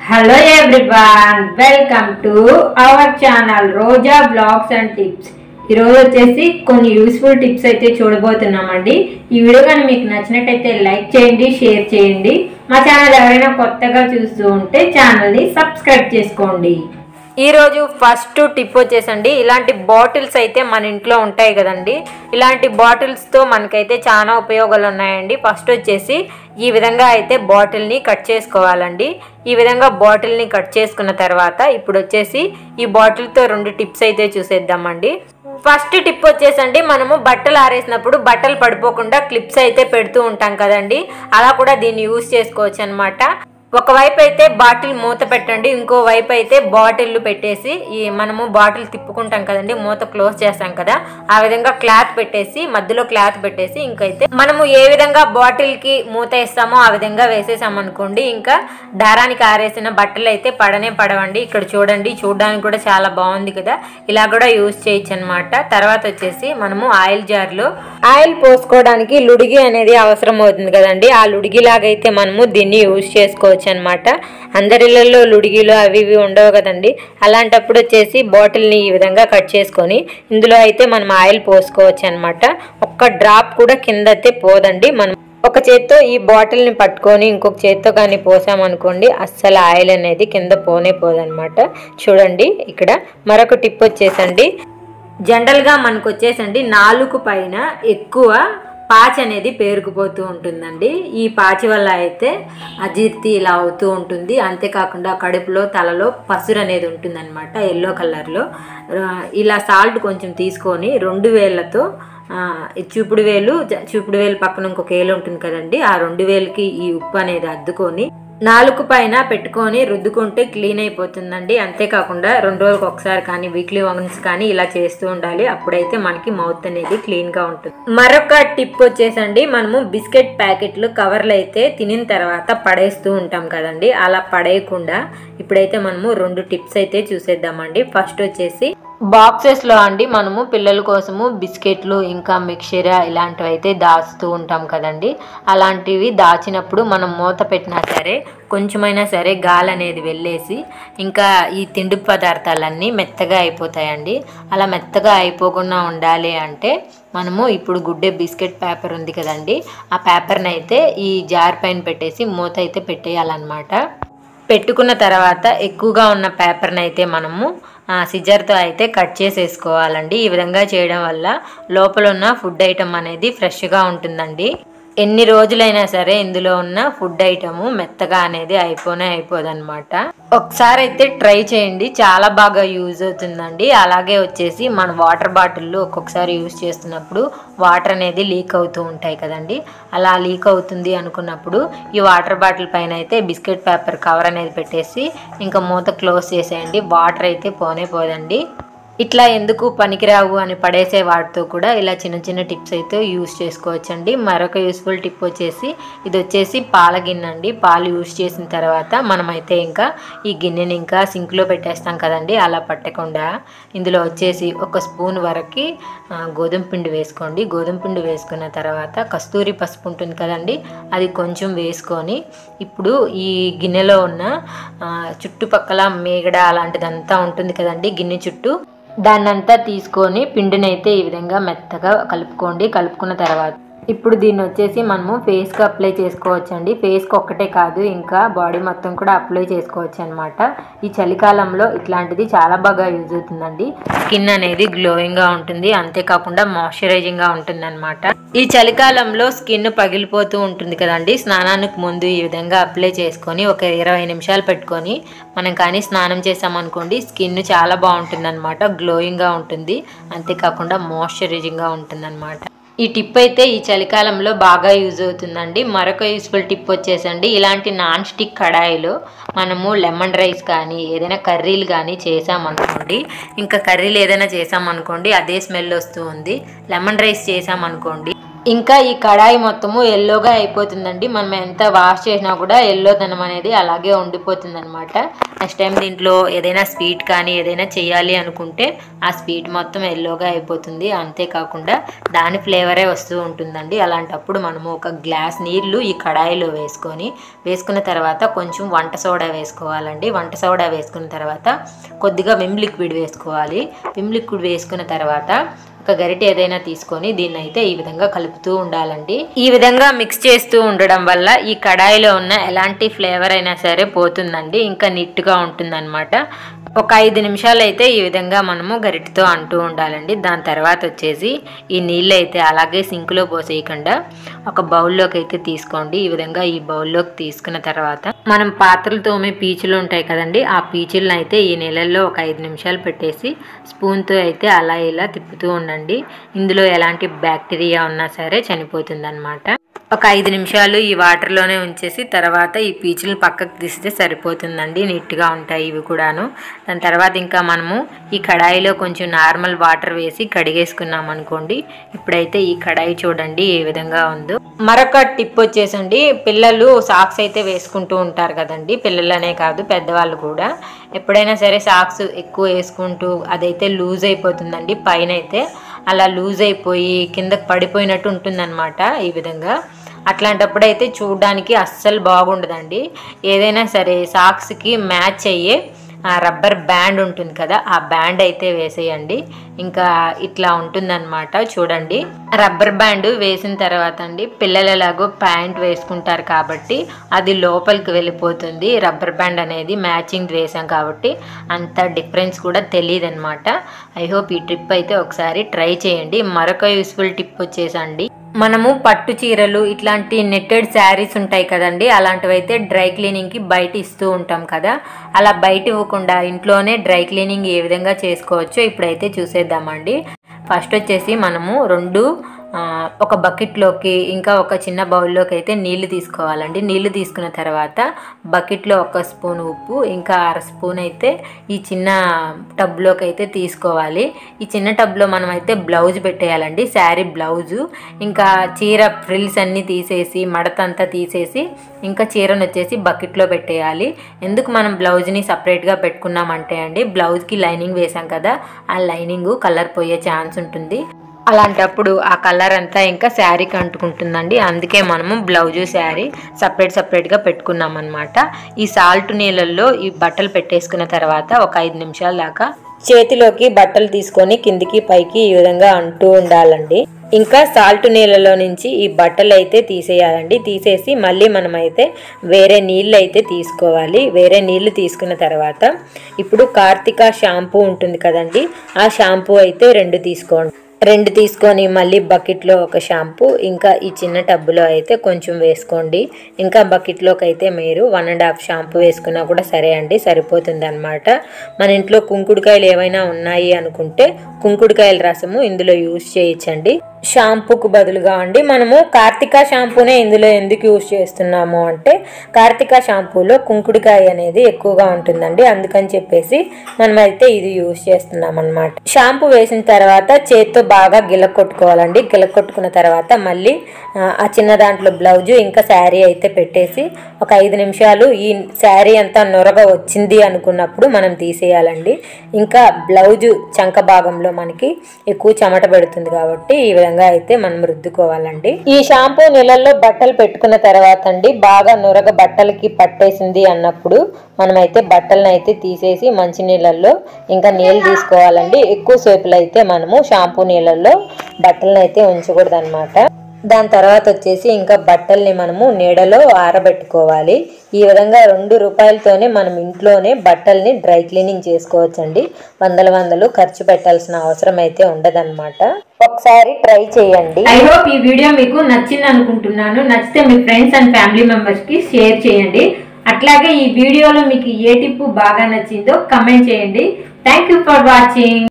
hello everyone welcome to our channel Roja blogs and tips ఈరోజు వచ్చేసి కొన్ని యూస్ఫుల్ టిప్స్ అయితే చూడబోతున్నామండి ఈ వీడియో కానీ మీకు నచ్చినట్టయితే లైక్ చేయండి షేర్ చేయండి మా ఛానల్ ఎవరైనా కొత్తగా చూస్తూ ఉంటే ఛానల్ని సబ్స్క్రైబ్ చేసుకోండి ఈరోజు ఫస్ట్ టిప్ వచ్చేసండి ఇలాంటి బాటిల్స్ అయితే మన ఇంట్లో ఉంటాయి కదండి ఇలాంటి బాటిల్స్తో మనకైతే చాలా ఉపయోగాలు ఉన్నాయండి ఫస్ట్ వచ్చేసి ఈ విధంగా అయితే బాటిల్ని కట్ చేసుకోవాలండి ఈ విధంగా బాటిల్ని కట్ చేసుకున్న తర్వాత ఇప్పుడు వచ్చేసి ఈ బాటిల్తో రెండు టిప్స్ అయితే చూసేద్దామండి ఫస్ట్ టిప్ వచ్చేసండి మనము బట్టలు ఆరేసినప్పుడు బట్టలు పడిపోకుండా క్లిప్స్ అయితే పెడుతూ ఉంటాం కదండి అలా కూడా దీన్ని యూస్ చేసుకోవచ్చు అనమాట ఒకవైపు అయితే బాటిల్ మూత పెట్టండి ఇంకో వైపు అయితే బాటిల్ పెట్టేసి ఈ మనము బాటిల్ తిప్పుకుంటాం కదండి మూత క్లోజ్ చేస్తాం కదా ఆ విధంగా క్లాత్ పెట్టేసి మధ్యలో క్లాత్ పెట్టేసి ఇంకైతే మనము ఏ విధంగా బాటిల్ కి మూత వేస్తామో ఆ విధంగా వేసేసాం అనుకోండి ఇంకా దారానికి ఆరేసిన బట్టలు అయితే పడనే పడవండి ఇక్కడ చూడండి చూడడానికి కూడా చాలా బాగుంది కదా ఇలా కూడా యూజ్ చేయొచ్చు అనమాట తర్వాత వచ్చేసి మనము ఆయిల్ జార్లో ఆయిల్ పోసుకోవడానికి లుడిగి అనేది అవసరం అవుతుంది కదండి ఆ లుడిగి లాగైతే మనము దీన్ని యూజ్ చేసుకోవచ్చు అనమాట అందరిళ్ళల్లో లుడిగిలు అవి ఇవి ఉండవు కదండి అలాంటప్పుడు వచ్చేసి బాటిల్ని ఈ విధంగా కట్ చేసుకొని ఇందులో అయితే మనం ఆయిల్ పోసుకోవచ్చు అనమాట ఒక్క డ్రాప్ కూడా కింద అయితే పోదండి మనం ఒక చేత్తో ఈ బాటిల్ని పట్టుకొని ఇంకొక చేత్తో కానీ పోసామనుకోండి అస్సలు ఆయిల్ అనేది కింద పోనే పోదనమాట చూడండి ఇక్కడ మరొక టిప్ వచ్చేసండి జనరల్గా మనకు వచ్చేసండి నాలుగు పైన ఎక్కువ పాచి అనేది పేరుకుపోతూ ఉంటుందండి ఈ పాచి వల్ల అయితే అజీర్తి ఇలా అవుతూ ఉంటుంది అంతేకాకుండా కడుపులో తలలో పసురు అనేది ఉంటుందన్నమాట ఎల్లో కలర్లో ఇలా సాల్ట్ కొంచెం తీసుకొని రెండు వేళ్ళతో ఈ చూపుడు వేలు చూపుడు వేలు పక్కన ఇంకొక వేలు ఉంటుంది కదండి ఆ రెండు వేలకి ఈ ఉప్పు అనేది అద్దుకొని నాలుగు పైన పెట్టుకొని రుద్దుకుంటే క్లీన్ అయిపోతుందండి అంతేకాకుండా రెండు రోజులకు ఒకసారి కానీ వీక్లీ వన్స్ కానీ ఇలా చేస్తూ ఉండాలి అప్పుడైతే మనకి మౌత్ అనేది క్లీన్గా ఉంటుంది మరొక టిప్ వచ్చేసండి మనము బిస్కెట్ ప్యాకెట్లు కవర్లు అయితే తినిన తర్వాత పడేస్తూ ఉంటాం కదండి అలా పడేయకుండా ఇప్పుడైతే మనము రెండు టిప్స్ అయితే చూసేద్దామండి ఫస్ట్ వచ్చేసి బాక్సెస్లో అండి మనము పిల్లల కోసము బిస్కెట్లు ఇంకా మిక్చర్ ఇలాంటివి అయితే దాచుతూ ఉంటాం కదండి అలాంటివి దాచినప్పుడు మనం మూత పెట్టినా సరే కొంచెమైనా సరే గాలి అనేది వెళ్ళేసి ఇంకా ఈ తిండి పదార్థాలన్నీ మెత్తగా అయిపోతాయండి అలా మెత్తగా అయిపోకుండా ఉండాలి అంటే మనము ఇప్పుడు గుడ్డే బిస్కెట్ పేపర్ ఉంది కదండి ఆ పేపర్ని అయితే ఈ జార్ పైన పెట్టేసి మూత అయితే పెట్టేయాలన్నమాట పెట్టుకున్న తర్వాత ఎక్కువగా ఉన్న పేపర్ని అయితే మనము సిజర్తో అయితే కట్ చేసేసుకోవాలండి ఈ విధంగా చేయడం వల్ల లోపల ఉన్న ఫుడ్ ఐటమ్ అనేది ఫ్రెష్గా ఉంటుందండి ఎన్ని రోజులైనా సరే ఇందులో ఉన్న ఫుడ్ ఐటము మెత్తగా అనేది అయిపోనే అయిపోదన్నమాట ఒకసారి అయితే ట్రై చేయండి చాలా బాగా యూజ్ అవుతుందండి అలాగే వచ్చేసి మన వాటర్ బాటిల్లో ఒక్కొక్కసారి యూజ్ చేస్తున్నప్పుడు వాటర్ అనేది లీక్ అవుతూ ఉంటాయి కదండి అలా లీక్ అవుతుంది అనుకున్నప్పుడు ఈ వాటర్ బాటిల్ పైన అయితే బిస్కెట్ పేపర్ కవర్ అనేది పెట్టేసి ఇంకా మూత క్లోజ్ చేసేయండి వాటర్ అయితే పోనే పోదండి ఇట్లా ఎందుకు పనికిరావు అని పడేసే వాటితో కూడా ఇలా చిన్న చిన్న టిప్స్ అయితే యూస్ చేసుకోవచ్చండి మరొక యూస్ఫుల్ టిప్ వచ్చేసి ఇది వచ్చేసి పాల గిన్నె అండి పాలు యూస్ చేసిన తర్వాత మనమైతే ఇంకా ఈ గిన్నెని ఇంకా సింక్లో పెట్టేస్తాం కదండి అలా పట్టకుండా ఇందులో వచ్చేసి ఒక స్పూన్ వరకు గోధుమ పిండి వేసుకోండి గోధుమ పిండి వేసుకున్న తర్వాత కస్తూరి పసుపు ఉంటుంది కదండి అది కొంచెం వేసుకొని ఇప్పుడు ఈ గిన్నెలో ఉన్న చుట్టుపక్కల మేగడ అలాంటిదంతా ఉంటుంది కదండి గిన్నె చుట్టూ దాన్నంతా తీసుకొని పిండిని అయితే ఈ విధంగా మెత్తగా కలుపుకోండి కలుపుకున్న తర్వాత ఇప్పుడు దీన్ని వచ్చేసి మనము ఫేస్కి అప్లై చేసుకోవచ్చు అండి ఫేస్కి ఒక్కటే కాదు ఇంకా బాడీ మొత్తం కూడా అప్లై చేసుకోవచ్చు అనమాట ఈ చలికాలంలో ఇట్లాంటిది చాలా బాగా యూజ్ అవుతుందండి స్కిన్ అనేది గ్లోయింగ్గా ఉంటుంది అంతేకాకుండా మాయిశ్చరైజింగ్గా ఉంటుంది అనమాట ఈ చలికాలంలో స్కిన్ పగిలిపోతూ ఉంటుంది కదండి స్నానానికి ముందు ఈ విధంగా అప్లై చేసుకొని ఒక ఇరవై నిమిషాలు పెట్టుకొని మనం కానీ స్నానం చేసామనుకోండి స్కిన్ చాలా బాగుంటుంది అనమాట గ్లోయింగ్గా ఉంటుంది అంతేకాకుండా మాయిశ్చరైజింగ్గా ఉంటుంది అనమాట ఈ టిప్ అయితే ఈ చలికాలంలో బాగా యూజ్ అవుతుందండి మరొక యూస్ఫుల్ టిప్ వచ్చేసండి ఇలాంటి నాన్ స్టిక్ కడాయిలో మనము లెమన్ రైస్ కానీ ఏదైనా కర్రీలు కానీ చేసామనుకోండి ఇంకా కర్రీలు ఏదైనా చేసామనుకోండి అదే స్మెల్ వస్తూ ఉంది లెమన్ రైస్ చేసామనుకోండి ఇంకా ఈ కడాయి మొత్తము ఎల్లోగా అయిపోతుందండి మనం ఎంత వాష్ చేసినా కూడా ఎల్లోదనం అనేది అలాగే ఉండిపోతుంది అనమాట నెక్స్ట్ టైం దీంట్లో ఏదైనా స్వీట్ కానీ ఏదైనా చేయాలి అనుకుంటే ఆ స్వీట్ మొత్తం ఎల్లోగా అయిపోతుంది అంతేకాకుండా దాని ఫ్లేవరే వస్తూ ఉంటుందండి అలాంటప్పుడు మనము ఒక గ్లాస్ నీళ్లు ఈ కడాయిలో వేసుకొని వేసుకున్న తర్వాత కొంచెం వంట సోడా వేసుకోవాలండి వంట సోడా వేసుకున్న తర్వాత కొద్దిగా విమ్ లిక్విడ్ వేసుకోవాలి విమ్ లిక్విడ్ వేసుకున్న తర్వాత ఒక గరిటె ఏదైనా తీసుకొని దీన్ని అయితే ఈ విధంగా కలుపుతూ ఉండాలండి ఈ విధంగా మిక్స్ చేస్తూ ఉండడం వల్ల ఈ కడాయిలో ఉన్న ఎలాంటి ఫ్లేవర్ అయినా సరే పోతుందండి ఇంకా నీట్గా ఉంటుందన్నమాట ఒక ఐదు నిమిషాలు అయితే ఈ విధంగా మనము గరిటెతో అంటూ ఉండాలండి దాని తర్వాత వచ్చేసి ఈ నీళ్ళు అయితే అలాగే సింకులో పోసేయకుండా ఒక బౌల్లోకి అయితే తీసుకోండి ఈ విధంగా ఈ బౌల్లోకి తీసుకున్న తర్వాత మనం పాత్రలు తోమే పీచులు ఉంటాయి కదండి ఆ పీచులను అయితే ఈ నీళ్ళల్లో ఒక ఐదు నిమిషాలు పెట్టేసి స్పూన్తో అయితే అలా ఇలా తిప్పుతూ ఉండండి ఇందులో ఎలాంటి బ్యాక్టీరియా ఉన్నా సరే చనిపోతుంది ఒక ఐదు నిమిషాలు ఈ వాటర్లోనే ఉంచేసి తర్వాత ఈ పీచులను పక్కకు తీస్తే సరిపోతుందండి నీట్గా ఉంటాయి ఇవి కూడాను దాని తర్వాత ఇంకా మనము ఈ కడాయిలో కొంచెం నార్మల్ వాటర్ వేసి కడిగేసుకున్నాం అనుకోండి ఇప్పుడైతే ఈ కడాయి చూడండి ఏ విధంగా ఉందో మరొక టిప్ వచ్చేసండి పిల్లలు సాక్స్ అయితే వేసుకుంటూ ఉంటారు కదండి పిల్లలనే కాదు పెద్దవాళ్ళు కూడా ఎప్పుడైనా సరే సాక్స్ ఎక్కువ వేసుకుంటూ అదైతే లూజ్ అయిపోతుందండి పైన అయితే అలా లూజ్ అయిపోయి కిందకి పడిపోయినట్టు ఉంటుందన్నమాట ఈ విధంగా అట్లాంటప్పుడు అయితే చూడడానికి అస్సలు బాగుండదండి ఏదైనా సరే సాక్స్కి మ్యాచ్ అయ్యే ఆ రబ్బర్ బ్యాండ్ ఉంటుంది కదా ఆ బ్యాండ్ అయితే వేసేయండి ఇంకా ఇట్లా ఉంటుందన్నమాట చూడండి రబ్బర్ బ్యాండ్ వేసిన తర్వాత అండి పిల్లలు ఎలాగో ప్యాంట్ వేసుకుంటారు కాబట్టి అది లోపలికి వెళ్ళిపోతుంది రబ్బర్ బ్యాండ్ అనేది మ్యాచింగ్ వేసాం కాబట్టి అంత డిఫరెన్స్ కూడా తెలియదు అనమాట ఐ హోప్ ఈ ట్రిప్ అయితే ఒకసారి ట్రై చేయండి మరొక యూస్ఫుల్ టిప్ వచ్చేసండి మనము పట్టు చీరలు ఇట్లాంటి నెట్టెడ్ శారీస్ ఉంటాయి కదండి అలాంటివి అయితే డ్రై క్లీనింగ్కి బయట ఇస్తూ ఉంటాం కదా అలా బయట ఇవ్వకుండా ఇంట్లోనే డ్రై క్లీనింగ్ ఏ విధంగా చేసుకోవచ్చో ఇప్పుడైతే చూసేద్దామండి ఫస్ట్ వచ్చేసి మనము రెండు ఆ, ఒక బకెట్లోకి ఇంకా ఒక చిన్న బౌల్లోకి అయితే నీళ్లు తీసుకోవాలండి నీళ్లు తీసుకున్న తర్వాత బకెట్లో ఒక స్పూన్ ఉప్పు ఇంకా అర స్పూన్ అయితే ఈ చిన్న టబ్లోకి అయితే తీసుకోవాలి ఈ చిన్న టబ్లో మనం అయితే బ్లౌజ్ పెట్టేయాలండి శారీ బ్లౌజు ఇంకా చీర ఫ్రిల్స్ అన్నీ తీసేసి మడత అంతా తీసేసి ఇంకా చీరను వచ్చేసి బకెట్లో పెట్టేయాలి ఎందుకు మనం బ్లౌజ్ని సపరేట్గా పెట్టుకున్నామంటే అండి బ్లౌజ్కి లైనింగ్ వేసాం కదా ఆ లైనింగ్ కలర్ పోయే ఛాన్స్ ఉంటుంది అలాంటప్పుడు ఆ కలర్ అంతా ఇంకా శారీకి అంటుకుంటుందండి అందుకే మనము బ్లౌజు శారీ సపరేట్ సపరేట్గా పెట్టుకున్నాం అనమాట ఈ సాల్ట్ నీళ్ళల్లో ఈ బట్టలు పెట్టేసుకున్న తర్వాత ఒక ఐదు నిమిషాల దాకా చేతిలోకి బట్టలు తీసుకొని కిందికి పైకి ఈ విధంగా అంటూ ఉండాలండి ఇంకా సాల్ట్ నీళ్ళలో నుంచి ఈ బట్టలు అయితే తీసేయాలండి తీసేసి మళ్ళీ మనమైతే వేరే నీళ్ళు అయితే తీసుకోవాలి వేరే నీళ్ళు తీసుకున్న తర్వాత ఇప్పుడు కార్తిక షాంపూ ఉంటుంది కదండి ఆ షాంపూ అయితే రెండు తీసుకోండి రెండు తీసుకొని మళ్ళీ బకెట్లో ఒక షాంపూ ఇంకా ఈ చిన్న టబ్బులో అయితే కొంచెం వేసుకోండి ఇంకా బకెట్లోకి అయితే మీరు వన్ అండ్ హాఫ్ షాంపూ వేసుకున్నా కూడా సరే అండి సరిపోతుంది అనమాట మన ఇంట్లో కుంకుడుకాయలు ఏమైనా ఉన్నాయి అనుకుంటే కుంకుడుకాయల రసము ఇందులో యూజ్ చేయొచ్చండి షాంపూకు బదులుగా అండి మనము కార్తిక షాంపూనే ఇందులో ఎందుకు యూజ్ చేస్తున్నాము అంటే కార్తిక షాంపూలో కుంకుడుకాయ అనేది ఎక్కువగా ఉంటుందండి అందుకని చెప్పేసి మనమైతే ఇది యూజ్ చేస్తున్నాం అనమాట షాంపూ వేసిన తర్వాత చేత్తో బాగా గిల కొట్టుకోవాలండి గిల కొట్టుకున్న తర్వాత మళ్ళీ ఆ, ఆ చిన్న దాంట్లో బ్లౌజు ఇంకా శారీ అయితే పెట్టేసి ఒక ఐదు నిమిషాలు ఈ శారీ అంతా నొరగా వచ్చింది అనుకున్నప్పుడు మనం తీసేయాలండి ఇంకా బ్లౌజు చంక భాగంలో మనకి ఎక్కువ చెమట పెడుతుంది కాబట్టి ఈ విధంగా అయితే మనం రుద్దుకోవాలండి ఈ షాంపూ నీళ్ళల్లో బట్టలు పెట్టుకున్న తర్వాత అండి బాగా నురగ బట్టలకి పట్టేసింది అన్నప్పుడు మనమైతే బట్టలను అయితే తీసేసి మంచి నీళ్ళల్లో ఇంకా నీళ్ళు తీసుకోవాలండి ఎక్కువ సేపులు అయితే మనము షాంపూ నీళ్ళల్లో బట్టలను అయితే ఉంచకూడదు దాని తర్వాత వచ్చేసి ఇంకా బట్టల్ని మనము నీడలో ఆరబెట్టుకోవాలి ఈ విధంగా రెండు రూపాయలతోనే మనం ఇంట్లోనే బట్టల్ని డ్రై క్లీనింగ్ చేసుకోవచ్చండి వందల వందలు ఖర్చు పెట్టాల్సిన అవసరం అయితే ఉండదన్నమాట ఒకసారి ట్రై చేయండి ఐ హోప్ ఈ వీడియో మీకు నచ్చింది అనుకుంటున్నాను నచ్చితే మీ ఫ్రెండ్స్ అండ్ ఫ్యామిలీ మెంబర్స్ కి షేర్ చేయండి అట్లాగే ఈ వీడియోలో మీకు ఏ టిప్పు బాగా నచ్చిందో కమెంట్ చేయండి థ్యాంక్ యూ ఫర్ వాచింగ్